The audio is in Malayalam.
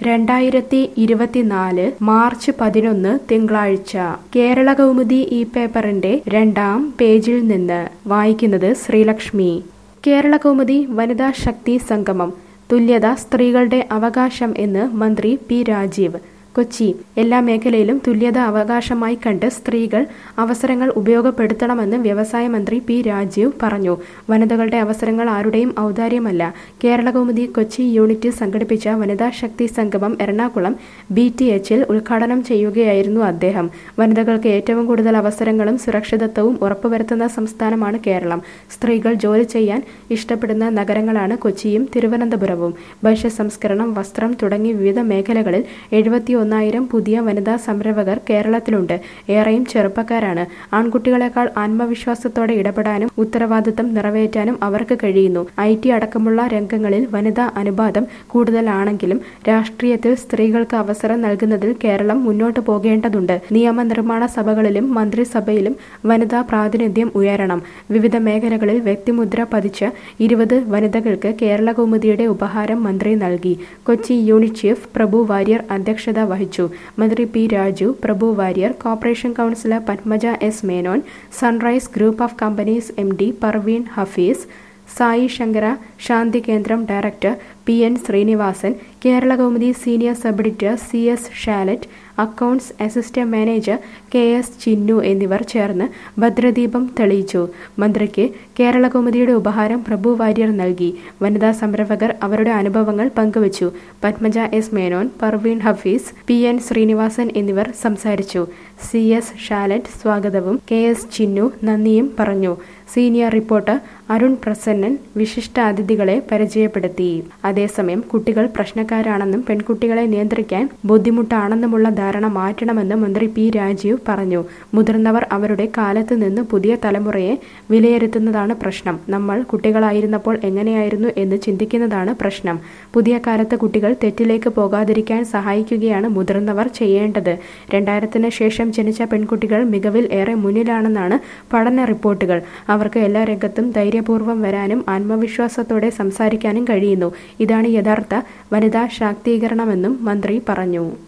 രണ്ടായിരത്തി ഇരുപത്തിനാല് മാർച്ച് പതിനൊന്ന് തിങ്കളാഴ്ച കേരള കൗമുദി ഈ പേപ്പറിന്റെ രണ്ടാം പേജിൽ നിന്ന് വായിക്കുന്നത് ശ്രീലക്ഷ്മി കേരള കൗമുദി വനിതാ ശക്തി സംഗമം തുല്യത സ്ത്രീകളുടെ അവകാശം എന്ന് മന്ത്രി പി രാജീവ് കൊച്ചി എല്ലാ മേഖലയിലും തുല്യത അവകാശമായി കണ്ട് സ്ത്രീകൾ അവസരങ്ങൾ ഉപയോഗപ്പെടുത്തണമെന്ന് വ്യവസായ മന്ത്രി പി രാജീവ് പറഞ്ഞു വനിതകളുടെ അവസരങ്ങൾ ആരുടെയും ഔദാര്യമല്ല കേരള കൗമുദി കൊച്ചി യൂണിറ്റ് സംഘടിപ്പിച്ച വനിതാ ശക്തി സംഗമം എറണാകുളം ബി ടി എച്ചിൽ ഉദ്ഘാടനം ചെയ്യുകയായിരുന്നു അദ്ദേഹം വനിതകൾക്ക് ഏറ്റവും കൂടുതൽ അവസരങ്ങളും സുരക്ഷിതത്വവും ഉറപ്പുവരുത്തുന്ന സംസ്ഥാനമാണ് കേരളം സ്ത്രീകൾ ജോലി ചെയ്യാൻ ഇഷ്ടപ്പെടുന്ന നഗരങ്ങളാണ് കൊച്ചിയും തിരുവനന്തപുരവും ഭക്ഷ്യസംസ്കരണം വസ്ത്രം തുടങ്ങി വിവിധ മേഖലകളിൽ എഴുപത്തി ഒന്നായിരം പുതിയ വനിതാ സംരംഭകർ കേരളത്തിലുണ്ട് ഏറെയും ചെറുപ്പക്കാരാണ് ആൺകുട്ടികളെക്കാൾ ആത്മവിശ്വാസത്തോടെ ഇടപെടാനും ഉത്തരവാദിത്തം നിറവേറ്റാനും അവർക്ക് കഴിയുന്നു ഐ ടി അടക്കമുള്ള രംഗങ്ങളിൽ വനിതാ അനുപാതം കൂടുതലാണെങ്കിലും രാഷ്ട്രീയത്തിൽ സ്ത്രീകൾക്ക് അവസരം നൽകുന്നതിൽ കേരളം മുന്നോട്ട് പോകേണ്ടതുണ്ട് നിയമനിർമ്മാണ സഭകളിലും മന്ത്രിസഭയിലും വനിതാ പ്രാതിനിധ്യം ഉയരണം വിവിധ മേഖലകളിൽ വ്യക്തിമുദ്ര പതിച്ച ഇരുപത് വനിതകൾക്ക് കേരള കൗമുദിയുടെ ഉപഹാരം മന്ത്രി നൽകി കൊച്ചി യൂണിറ്റ് ചീഫ് പ്രഭു വാര്യർ അധ്യക്ഷത വഹിച്ചു മന്ത്രി P Raju Prabhu Warrier corporation councillor Padmaja S Menon Sunrise Group of Companies M D Parveen Hafeez Sai Shankara Shanti Kendram director P N Srinivasan Kerala Kaumudi senior sub editor C S Shalet accounts assistant manager K S Chinnu എന്നിവർ ചേർന്ന് ഭദ്രദീപം തെളിയിച്ചു മന്ത്രിക്ക് കേരള കൗമുദിയുടെ ഉപഹാരം പ്രഭു വാര്യർ നൽകി വനിതാ സംരംഭകർ അവരുടെ അനുഭവങ്ങൾ പങ്കുവച്ചു Padmaja S Menon Parveen Hafeez P N Srinivasan എന്നിവർ സംസാരിച്ചു സി എസ് ഷാലറ്റ് സ്വാഗതവും കെ എസ് ചിന്നു നന്ദിയും പറഞ്ഞു സീനിയർ റിപ്പോർട്ടർ അരുൺ പ്രസന്നൻ വിശിഷ്ട അതിഥികളെ പരിചയപ്പെടുത്തി അതേസമയം കുട്ടികൾ പ്രശ്നക്കാരാണെന്നും പെൺകുട്ടികളെ നിയന്ത്രിക്കാൻ ബുദ്ധിമുട്ടാണെന്നുമുള്ള ധാരണ മാറ്റണമെന്ന് മന്ത്രി പി രാജീവ് പറഞ്ഞു മുതിർന്നവർ അവരുടെ കാലത്ത് നിന്ന് പുതിയ തലമുറയെ വിലയിരുത്തുന്നതാണ് പ്രശ്നം നമ്മൾ കുട്ടികളായിരുന്നപ്പോൾ എങ്ങനെയായിരുന്നു എന്ന് ചിന്തിക്കുന്നതാണ് പ്രശ്നം പുതിയ കാലത്ത് കുട്ടികൾ തെറ്റിലേക്ക് പോകാതിരിക്കാൻ സഹായിക്കുകയാണ് മുതിർന്നവർ ചെയ്യേണ്ടത് രണ്ടായിരത്തിന് ശേഷം ജനിച്ച പെൺകുട്ടികൾ മികവിൽ ഏറെ മുന്നിലാണെന്നാണ് പഠന റിപ്പോർട്ടുകൾ അവർക്ക് എല്ലാ രംഗത്തും ധൈര്യപൂർവ്വം വരാനും ആത്മവിശ്വാസത്തോടെ സംസാരിക്കാനും കഴിയുന്നു ഇതാണ് യഥാർത്ഥ വനിതാ ശാക്തീകരണമെന്നും മന്ത്രി പറഞ്ഞു